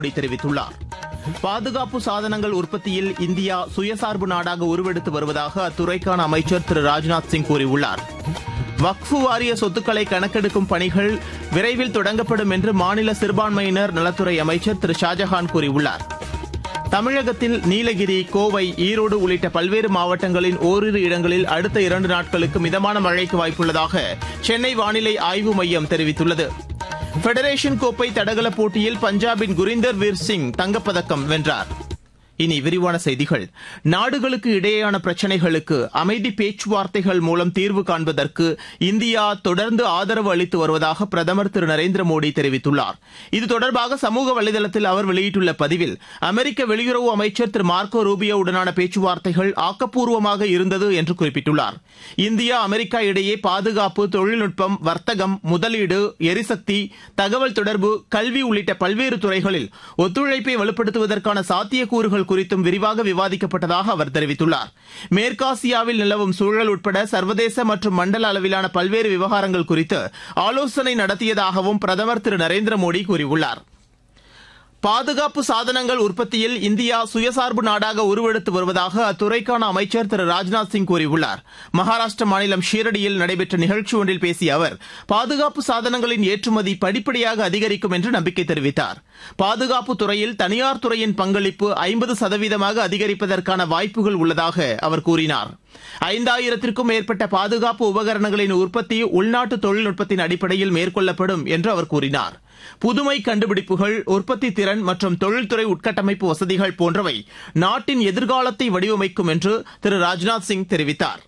மோடி தெரிவித்துள்ளார் பாதுகாப்பு சாதனங்கள் உற்பத்தியில் இந்தியா சுயசார்பு நாடாக உருவெடுத்து வருவதாக அத்துறைக்கான அமைச்சர் திரு ராஜ்நாத் சிங் கூறியுள்ளார் வக்ஃபு வாரிய சொத்துக்களை கணக்கெடுக்கும் பணிகள் விரைவில் தொடங்கப்படும் என்று மாநில சிறுபான்மையினர் நலத்துறை அமைச்சர் திரு ஷாஜஹான் கூறியுள்ளார் தமிழகத்தில் நீலகிரி கோவை ஈரோடு உள்ளிட்ட பல்வேறு மாவட்டங்களின் ஓரிரு இடங்களில் அடுத்த இரண்டு நாட்களுக்கு மிதமான மழைக்கு வாய்ப்புள்ளதாக சென்னை வானிலை ஆய்வு மையம் தெரிவித்துள்ளது ஃபெடரேஷன் கோப்பை தடகள போட்டியில் பஞ்சாபின் குரிந்தர் வீர் சிங் தங்கப்பதக்கம் வென்றார் இனி விரிவான செய்திகள் நாடுகளுக்கு இடையேயான பிரச்சினைகளுக்கு அமைதி பேச்சுவார்த்தைகள் மூலம் தீர்வு காண்பதற்கு இந்தியா தொடர்ந்து ஆதரவு அளித்து வருவதாக பிரதமர் திரு நரேந்திர மோடி தெரிவித்துள்ளார் இது தொடர்பாக சமூக வலைதளத்தில் அவர் வெளியிட்டுள்ள பதிவில் அமெரிக்க வெளியுறவு அமைச்சர் திரு மார்க்கோ ரூபியோவுடனான பேச்சுவார்த்தைகள் ஆக்கப்பூர்வமாக இருந்தது என்று குறிப்பிட்டுள்ளார் இந்தியா அமெரிக்கா இடையே பாதுகாப்பு தொழில்நுட்பம் வர்த்தகம் முதலீடு எரிசக்தி தகவல் தொடர்பு கல்வி உள்ளிட்ட பல்வேறு துறைகளில் ஒத்துழைப்பை வலுப்படுத்துவதற்கான சாத்தியக்கூறுகள் குறித்தும் விரிவாக விவாதிக்கப்பட்டதாக அவர் தெரிவித்துள்ளார் மேற்காசியாவில் நிலவும் சூழல் உட்பட சர்வதேச மற்றும் மண்டல அளவிலான பல்வேறு விவகாரங்கள் குறித்து ஆலோசனை நடத்தியதாகவும் பிரதமர் திரு நரேந்திர மோடி கூறியுள்ளார் பாதுகாப்பு சாதனங்கள் உற்பத்தியில் இந்தியா சுயசார்பு நாடாக உருவெடுத்து வருவதாக அத்துறைக்கான அமைச்சர் திரு ராஜ்நாத் சிங் கூறியுள்ளார் மகாராஷ்டிர மாநிலம் ஷீரடியில் நடைபெற்ற நிகழ்ச்சி ஒன்றில் பேசிய அவர் பாதுகாப்பு சாதனங்களின் ஏற்றுமதி படிப்படியாக அதிகரிக்கும் என்று நம்பிக்கை தெரிவித்தார் பாதுகாப்பு துறையில் தனியார் துறையின் பங்களிப்பு ஐம்பது சதவீதமாக அதிகரிப்பதற்கான வாய்ப்புகள் உள்ளதாக அவர் கூறினார் ஐந்தாயிரத்திற்கும் மேற்பட்ட பாதுகாப்பு உபகரணங்களின் உற்பத்தி உள்நாட்டு தொழில்நுட்பத்தின் அடிப்படையில் மேற்கொள்ளப்படும் என்று அவர் கூறினார் புதுமை கண்டுபிடிப்புகள் உற்பத்தி திறன் மற்றும் தொழில்துறை உட்கட்டமைப்பு வசதிகள் போன்றவை நாட்டின் எதிர்காலத்தை வடிவமைக்கும் என்று திரு ராஜ்நாத் சிங் தெரிவித்தார்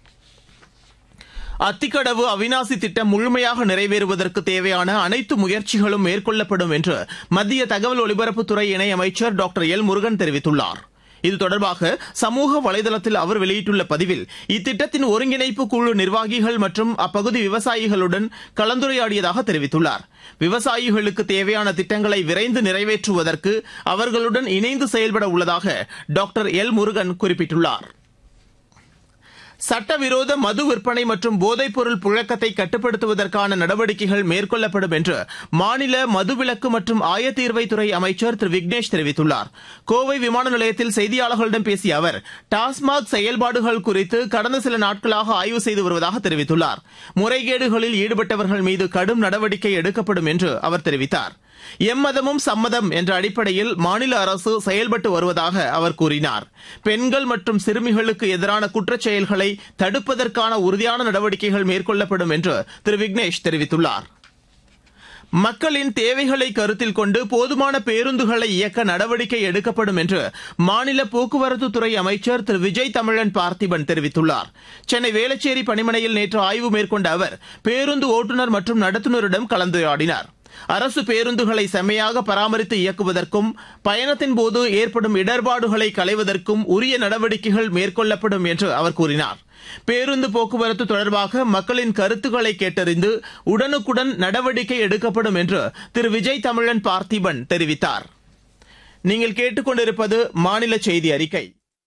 அத்திக்கடவு அவினாசி திட்டம் முழுமையாக நிறைவேறுவதற்கு தேவையான அனைத்து முயற்சிகளும் மேற்கொள்ளப்படும் என்று மத்திய தகவல் ஒலிபரப்புத்துறை இணையமைச்சர் டாக்டர் எல் முருகன் தெரிவித்துள்ளார் இது தொடர்பாக சமூக வலைதளத்தில் அவர் வெளியிட்டுள்ள பதிவில் இத்திட்டத்தின் ஒருங்கிணைப்பு குழு நிர்வாகிகள் மற்றும் அப்பகுதி விவசாயிகளுடன் கலந்துரையாடியதாக தெரிவித்துள்ளார் விவசாயிகளுக்கு தேவையான திட்டங்களை விரைந்து நிறைவேற்றுவதற்கு அவர்களுடன் இணைந்து செயல்பட உள்ளதாக டாக்டர் எல் முருகன் குறிப்பிட்டுள்ளார் சட்டவிரோத மது விற்பனை மற்றும் போதைப்பொருள் புழக்கத்தை கட்டுப்படுத்துவதற்கான நடவடிக்கைகள் மேற்கொள்ளப்படும் என்று மாநில மதுவிலக்கு மற்றும் ஆயத்தீர்வைத்துறை அமைச்சர் திரு விக்னேஷ் தெரிவித்துள்ளார் கோவை விமான நிலையத்தில் செய்தியாளர்களிடம் பேசிய அவர் டாஸ்மாக் செயல்பாடுகள் குறித்து கடந்த சில நாட்களாக ஆய்வு செய்து வருவதாக தெரிவித்துள்ளார் முறைகேடுகளில் ஈடுபட்டவர்கள் மீது கடும் நடவடிக்கை எடுக்கப்படும் என்று அவர் தெரிவித்தார் எம்மதமும் சம்மதம் என்ற அடிப்படையில் மாநில அரசு செயல்பட்டு வருவதாக அவர் கூறினார் பெண்கள் மற்றும் சிறுமிகளுக்கு எதிரான குற்றச் செயல்களை தடுப்பதற்கான உறுதியான நடவடிக்கைகள் மேற்கொள்ளப்படும் என்று திரு விக்னேஷ் தெரிவித்துள்ளார் மக்களின் தேவைகளை கருத்தில் கொண்டு போதுமான பேருந்துகளை இயக்க நடவடிக்கை எடுக்கப்படும் என்று மாநில போக்குவரத்துத்துறை அமைச்சர் திரு விஜய் தமிழன் பார்த்திபன் தெரிவித்துள்ளார் சென்னை வேளச்சேரி பணிமனையில் நேற்று ஆய்வு மேற்கொண்ட அவர் பேருந்து ஓட்டுநர் மற்றும் நடத்துனரிடம் கலந்துரையாடினார் அரசு பேருந்துகளை செம்மையாக பராமரித்து இயக்குவதற்கும் பயணத்தின் போது ஏற்படும் இடர்பாடுகளை களைவதற்கும் உரிய நடவடிக்கைகள் மேற்கொள்ளப்படும் என்று அவர் கூறினார் பேருந்து போக்குவரத்து தொடர்பாக மக்களின் கருத்துக்களை கேட்டறிந்து உடனுக்குடன் நடவடிக்கை எடுக்கப்படும் என்று திரு விஜய் தமிழன் பார்த்திபன் தெரிவித்தார் நீங்கள் கேட்டுக்கொண்டிருப்பது மாநில செய்தி அறிக்கை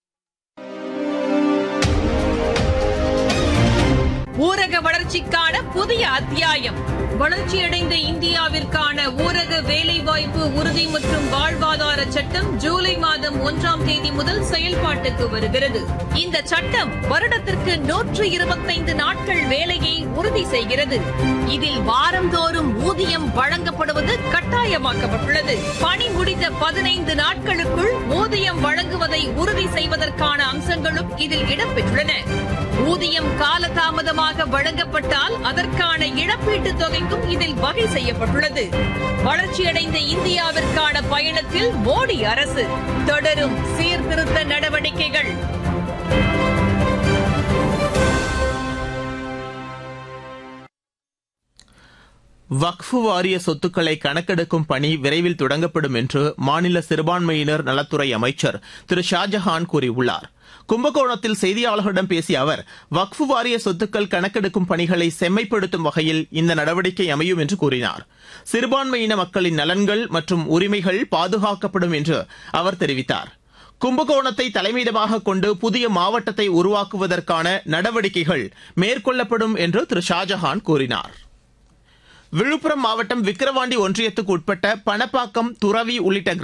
ஊரக வளர்ச்சிக்கான புதிய அத்தியாயம் வளர்ச்சியடைந்த இந்தியாவிற்கான ஊரக வேலைவாய்ப்பு உறுதி மற்றும் வாழ்வாதார சட்டம் ஜூலை மாதம் ஒன்றாம் தேதி முதல் செயல்பாட்டுக்கு வருகிறது இந்த சட்டம் வருடத்திற்கு நூற்று இருபத்தைந்து நாட்கள் வேலையை உறுதி செய்கிறது இதில் வாரந்தோறும் ஊதியம் வழங்கப்படுவது கட்டாயமாக்கப்பட்டுள்ளது பணி முடிந்த பதினைந்து நாட்களுக்குள் ஊதியம் வழங்குவதை உறுதி செய்வதற்கான அம்சங்களும் இதில் இடம்பெற்றுள்ளன ஊதியம் காலதாமதமாக வழங்கப்பட்டால் அதற்கான இழப்பீட்டுத் தொகைக்கும் இதில் வகை செய்யப்பட்டுள்ளது வளர்ச்சியடைந்த இந்தியாவிற்கான பயணத்தில் மோடி அரசு தொடரும் சீர்திருத்த நடவடிக்கைகள் வக்ஃபு வாரிய சொத்துக்களை கணக்கெடுக்கும் பணி விரைவில் தொடங்கப்படும் என்று மாநில சிறுபான்மையினர் நலத்துறை அமைச்சர் திரு ஷாஜஹான் கூறியுள்ளார் கும்பகோணத்தில் செய்தியாளர்களிடம் பேசிய அவர் வக்ஃபு வாரிய சொத்துக்கள் கணக்கெடுக்கும் பணிகளை செம்மைப்படுத்தும் வகையில் இந்த நடவடிக்கை அமையும் என்று கூறினார் சிறுபான்மையின மக்களின் நலன்கள் மற்றும் உரிமைகள் பாதுகாக்கப்படும் என்று அவர் தெரிவித்தார் கும்பகோணத்தை தலைமையிடமாக கொண்டு புதிய மாவட்டத்தை உருவாக்குவதற்கான நடவடிக்கைகள் மேற்கொள்ளப்படும் என்று திரு ஷாஜஹான் கூறினார் விழுப்புரம் மாவட்டம் விக்கிரவாண்டி ஒன்றியத்துக்கு உட்பட்ட பணப்பாக்கம் துறவி உள்ளிட்ட